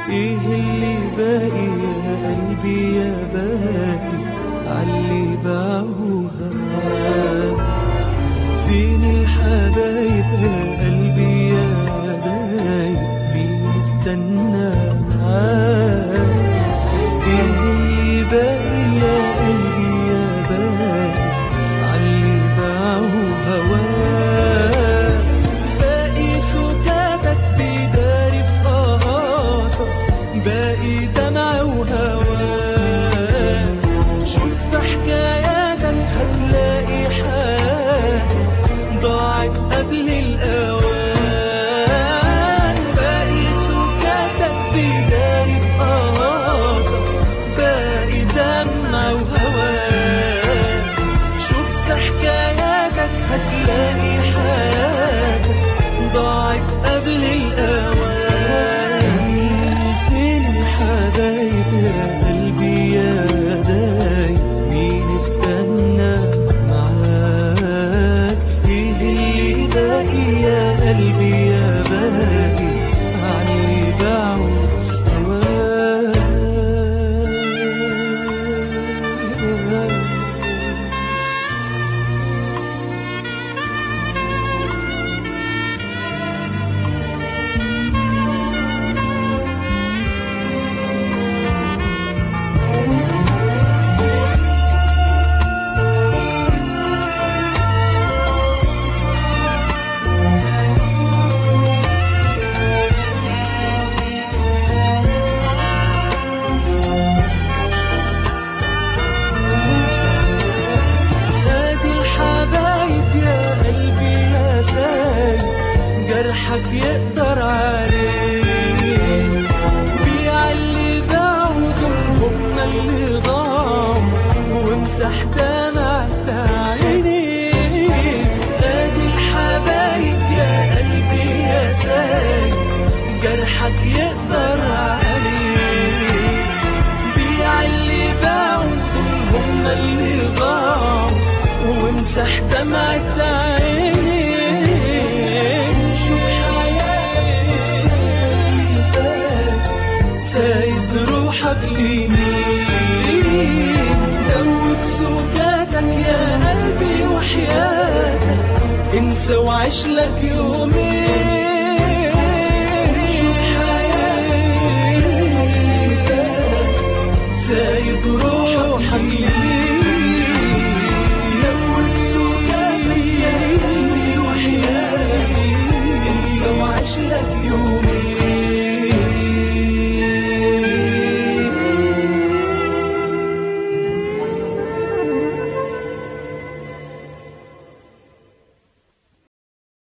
ايه اللي باقي يا قلبي يا باقي عاللي باعوا هواك فين الحبايب يا قلبي يا دايب مين استنى معاك ايه اللي باقي يا قلبي يا باقي عاللي باعوا هواك باقي سكاتك في داري في قهاتك باقي دمع وهواك شوف في حكاياتك هتلاقي حاجة ضاعت قبل الأوان باقي سكاتك في داري في قهاتك باقي دمع وهواك شوف في حكاياتك هتلاقي حاجة ضاعت قبل الأوان فين الحبايب يا قلبي يا دايب مين استنى معاك ايه اللي باقي يا قلبي يا باقي عني باعوا هواك نادي الحبايب يا قلبي يا سايب جرحك يقدر عليه بيع اللي باعوا دول هما اللي ضاعوا وامسح دمع عينيك نادي الحبايب يا قلبي يا سايب جرحك يقدر عليه بيع اللي باعوا دول هما اللي ضاعوا وامسح دمعة عينيك شوف حياتك سايب روحك لمين دوب سكاتك يا قلبي وحياتك انسى وعيش لك يوم